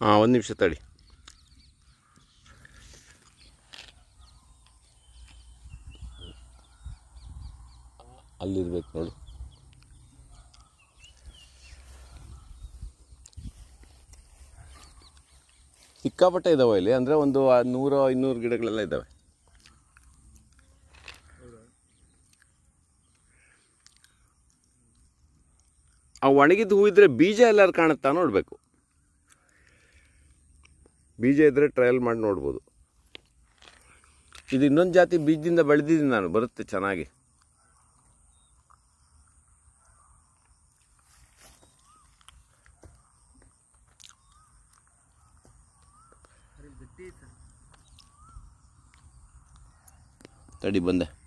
ಹಾಂ ಒಂದು ನಿಮಿಷ ತಡಿ ಅಲ್ಲಿರ್ಬೇಕು ನೋಡು ಸಿಕ್ಕಾಪಟ್ಟೆ ಇದಾವೆ ಇಲ್ಲಿ ಅಂದರೆ ಒಂದು ಆ ನೂರು ಇನ್ನೂರು ಗಿಡಗಳೆಲ್ಲ ಇದ್ದಾವೆ ಆ ಒಣಗಿದ ಹೂ ಇದ್ರೆ ಬೀಜ ಎಲ್ಲಾರು ಕಾಣುತ್ತಾ ನೋಡಬೇಕು ಬೀಜ ಇದ್ದರೆ ಟ್ರಯಲ್ ಮಾಡಿ ನೋಡ್ಬೋದು ಇದು ಇನ್ನೊಂದು ಜಾತಿ ಬೀಜದಿಂದ ಬೆಳೆದಿದ್ದೀನಿ ನಾನು ಬರುತ್ತೆ ಚೆನ್ನಾಗಿ ತಡಿ ಬಂದೆ